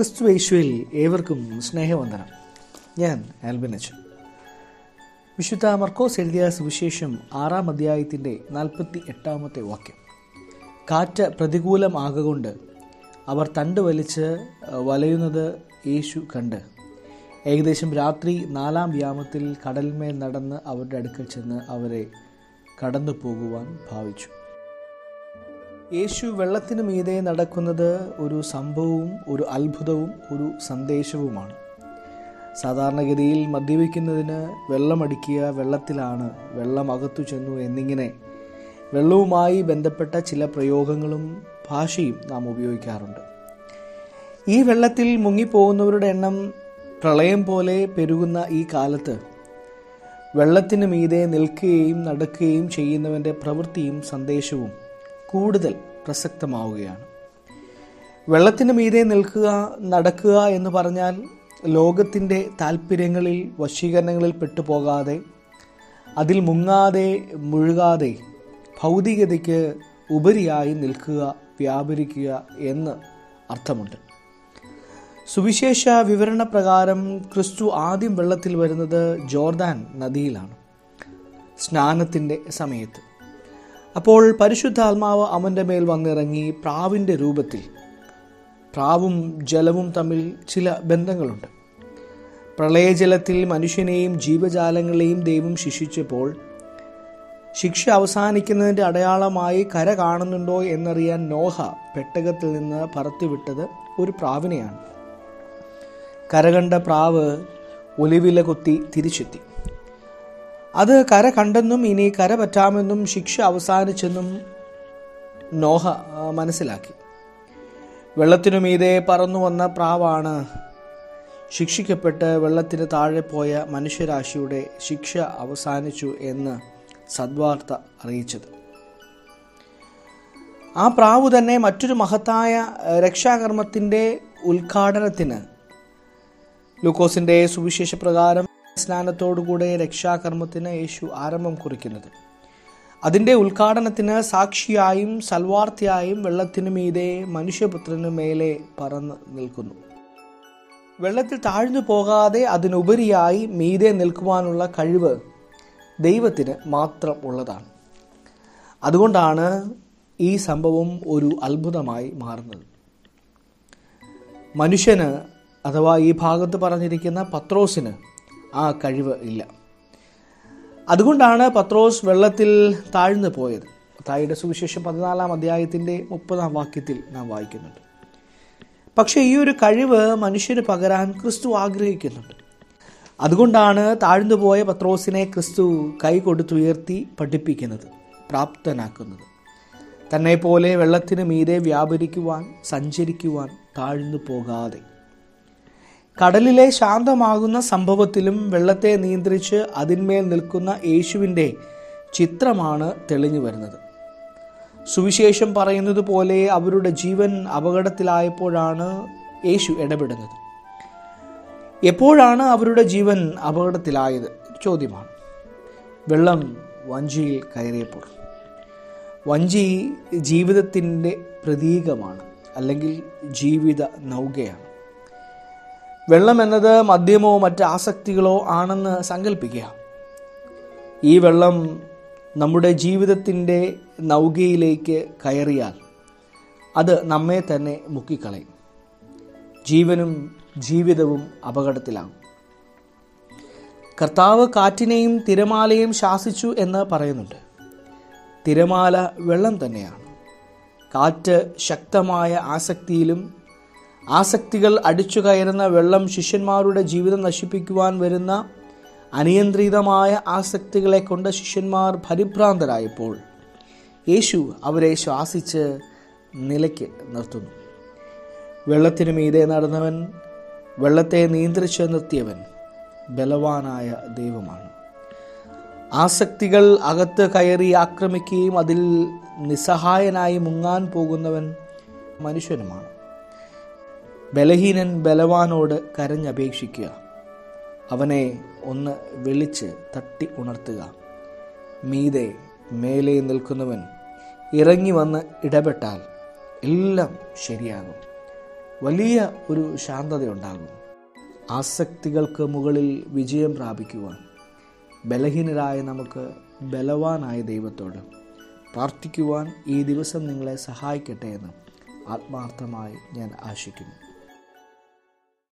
ക്രിസ്തു യേശുവിൽ ഏവർക്കും സ്നേഹവന്ദനം ഞാൻ ആൽബിൻ അച്ഛൻ വിശുദ്ധ മർക്കോസ് എഴുതിയ സുവിശേഷം ആറാം അധ്യായത്തിൻ്റെ നാൽപ്പത്തി എട്ടാമത്തെ വാക്യം കാറ്റ് പ്രതികൂലമാകൊണ്ട് അവർ തണ്ട് വലിച്ച് വലയുന്നത് യേശു കണ്ട് ഏകദേശം രാത്രി നാലാം വ്യാമത്തിൽ കടൽമേൽ നടന്ന് അവരുടെ അടുക്കൽ ചെന്ന് അവരെ കടന്നു പോകുവാൻ ഭാവിച്ചു യേശു വെള്ളത്തിന് മീതെ നടക്കുന്നത് ഒരു സംഭവവും ഒരു അത്ഭുതവും ഒരു സന്ദേശവുമാണ് സാധാരണഗതിയിൽ മദ്യപിക്കുന്നതിന് വെള്ളമടിക്കുക വെള്ളത്തിലാണ് വെള്ളം അകത്തു ചെന്നു എന്നിങ്ങനെ വെള്ളവുമായി ബന്ധപ്പെട്ട ചില പ്രയോഗങ്ങളും ഭാഷയും നാം ഉപയോഗിക്കാറുണ്ട് ഈ വെള്ളത്തിൽ മുങ്ങിപ്പോകുന്നവരുടെ എണ്ണം പ്രളയം പോലെ പെരുകുന്ന ഈ കാലത്ത് വെള്ളത്തിന് മീതെ നിൽക്കുകയും നടക്കുകയും ചെയ്യുന്നവൻ്റെ പ്രവൃത്തിയും സന്ദേശവും കൂടുതൽ പ്രസക്തമാവുകയാണ് വെള്ളത്തിന് മീതെ നിൽക്കുക നടക്കുക എന്ന് പറഞ്ഞാൽ ലോകത്തിൻ്റെ താല്പര്യങ്ങളിൽ വശീകരണങ്ങളിൽ പെട്ടുപോകാതെ അതിൽ മുങ്ങാതെ മുഴുകാതെ ഭൗതികതയ്ക്ക് ഉപരിയായി നിൽക്കുക വ്യാപരിക്കുക എന്ന് അർത്ഥമുണ്ട് സുവിശേഷ വിവരണ പ്രകാരം ക്രിസ്തു ആദ്യം വെള്ളത്തിൽ വരുന്നത് ജോർദാൻ നദിയിലാണ് സ്നാനത്തിൻ്റെ സമയത്ത് അപ്പോൾ പരിശുദ്ധാത്മാവ് അവൻ്റെ മേൽ വന്നിറങ്ങി പ്രാവിൻ്റെ രൂപത്തിൽ പ്രാവും ജലവും തമ്മിൽ ചില ബന്ധങ്ങളുണ്ട് പ്രളയജലത്തിൽ മനുഷ്യനെയും ജീവജാലങ്ങളെയും ദൈവം ശിക്ഷിച്ചപ്പോൾ ശിക്ഷ അവസാനിക്കുന്നതിൻ്റെ അടയാളമായി കര കാണുന്നുണ്ടോ എന്നറിയാൻ നോഹ പെട്ടകത്തിൽ നിന്ന് പറത്തിവിട്ടത് ഒരു പ്രാവിനെയാണ് കരകണ്ട പ്രാവ് ഒലിവില കൊത്തി തിരിച്ചെത്തി അത് കര കണ്ടെന്നും ഇനി കര പറ്റാമെന്നും ശിക്ഷ അവസാനിച്ചെന്നും നോഹ മനസ്സിലാക്കി വെള്ളത്തിനു മീതെ പറന്നു വന്ന പ്രാവാണ് ശിക്ഷിക്കപ്പെട്ട് വെള്ളത്തിന് താഴെ പോയ മനുഷ്യരാശിയുടെ ശിക്ഷ അവസാനിച്ചു എന്ന് സദ്വാർത്ത അറിയിച്ചത് ആ പ്രാവു തന്നെ മറ്റൊരു മഹത്തായ രക്ഷാകർമ്മത്തിൻ്റെ ഉദ്ഘാടനത്തിന് ലൂക്കോസിൻ്റെ സുവിശേഷ പ്രകാരം സ്നാനത്തോടുകൂടെ രക്ഷാകർമ്മത്തിന് യേശു ആരംഭം കുറിക്കുന്നത് അതിൻ്റെ ഉദ്ഘാടനത്തിന് സാക്ഷിയായും സൽവാർത്തിയായും വെള്ളത്തിനു മീതെ മനുഷ്യപുത്രനു മേലെ പറന്ന് നിൽക്കുന്നു വെള്ളത്തിൽ താഴ്ന്നു പോകാതെ അതിനുപരിയായി മീതെ നിൽക്കുവാനുള്ള കഴിവ് ദൈവത്തിന് മാത്രം ഉള്ളതാണ് അതുകൊണ്ടാണ് ഈ സംഭവം ഒരു അത്ഭുതമായി മാറുന്നത് മനുഷ്യന് അഥവാ ഈ ഭാഗത്ത് പറഞ്ഞിരിക്കുന്ന പത്രോസിന് ആ കഴിവ് ഇല്ല അതുകൊണ്ടാണ് പത്രോസ് വെള്ളത്തിൽ താഴ്ന്നു പോയത് തായുടെ സുവിശേഷം പതിനാലാം അധ്യായത്തിൻ്റെ മുപ്പതാം വാക്യത്തിൽ നാം വായിക്കുന്നുണ്ട് പക്ഷേ ഈ ഒരു കഴിവ് മനുഷ്യന് പകരാൻ ക്രിസ്തു ആഗ്രഹിക്കുന്നുണ്ട് അതുകൊണ്ടാണ് താഴ്ന്നുപോയ പത്രോസിനെ ക്രിസ്തു കൈ കൊടുത്തുയർത്തി പഠിപ്പിക്കുന്നത് പ്രാപ്തനാക്കുന്നത് തന്നെ പോലെ വെള്ളത്തിന് മീതെ വ്യാപരിക്കുവാൻ സഞ്ചരിക്കുവാൻ താഴ്ന്നു പോകാതെ കടലിലെ ശാന്തമാകുന്ന സംഭവത്തിലും വെള്ളത്തെ നിയന്ത്രിച്ച് അതിന്മേൽ നിൽക്കുന്ന യേശുവിൻ്റെ ചിത്രമാണ് തെളിഞ്ഞു വരുന്നത് സുവിശേഷം പറയുന്നത് പോലെ അവരുടെ ജീവൻ അപകടത്തിലായപ്പോഴാണ് യേശു ഇടപെടുന്നത് എപ്പോഴാണ് അവരുടെ ജീവൻ അപകടത്തിലായത് ചോദ്യമാണ് വെള്ളം വഞ്ചിയിൽ കയറിയപ്പോൾ വഞ്ചി ജീവിതത്തിൻ്റെ പ്രതീകമാണ് അല്ലെങ്കിൽ ജീവിത നൗകയാണ് വെള്ളം എന്നത് മദ്യമോ മറ്റ് ആസക്തികളോ ആണെന്ന് സങ്കല്പിക്കുക ഈ വെള്ളം നമ്മുടെ ജീവിതത്തിൻ്റെ നൗകയിലേക്ക് കയറിയാൽ അത് നമ്മെ തന്നെ മുക്കിക്കളയും ജീവനും ജീവിതവും അപകടത്തിലാകും കർത്താവ് കാറ്റിനെയും തിരമാലയും ശാസിച്ചു എന്ന് പറയുന്നുണ്ട് തിരമാല വെള്ളം തന്നെയാണ് കാറ്റ് ശക്തമായ ആസക്തിയിലും ആസക്തികൾ അടിച്ചു കയറുന്ന വെള്ളം ശിഷ്യന്മാരുടെ ജീവിതം നശിപ്പിക്കുവാൻ വരുന്ന അനിയന്ത്രിതമായ ആസക്തികളെ കൊണ്ട് ശിഷ്യന്മാർ പരിഭ്രാന്തരായപ്പോൾ യേശു അവരെ ശ്വാസിച്ച് നിലയ്ക്ക് നിർത്തുന്നു വെള്ളത്തിനു മീതെ നടന്നവൻ വെള്ളത്തെ നിയന്ത്രിച്ച് നിർത്തിയവൻ ബലവാനായ ദൈവമാണ് ആസക്തികൾ അകത്ത് കയറി ആക്രമിക്കുകയും അതിൽ നിസ്സഹായനായി മുങ്ങാൻ പോകുന്നവൻ മനുഷ്യനുമാണ് ബലഹീനൻ ബലവാനോട് കരഞ്ഞപേക്ഷിക്കുക അവനെ ഒന്ന് വിളിച്ച് തട്ടി ഉണർത്തുക മീതെ മേലെ നിൽക്കുന്നവൻ ഇറങ്ങി വന്ന് ഇടപെട്ടാൽ എല്ലാം ശരിയാകും വലിയ ഒരു ശാന്തതയുണ്ടാകും ആസക്തികൾക്ക് മുകളിൽ വിജയം പ്രാപിക്കുവാൻ ബലഹീനരായ നമുക്ക് ബലവാനായ ദൈവത്തോട് പ്രാർത്ഥിക്കുവാൻ ഈ ദിവസം നിങ്ങളെ സഹായിക്കട്ടെ എന്ന് ആത്മാർത്ഥമായി ഞാൻ ആശിക്കുന്നു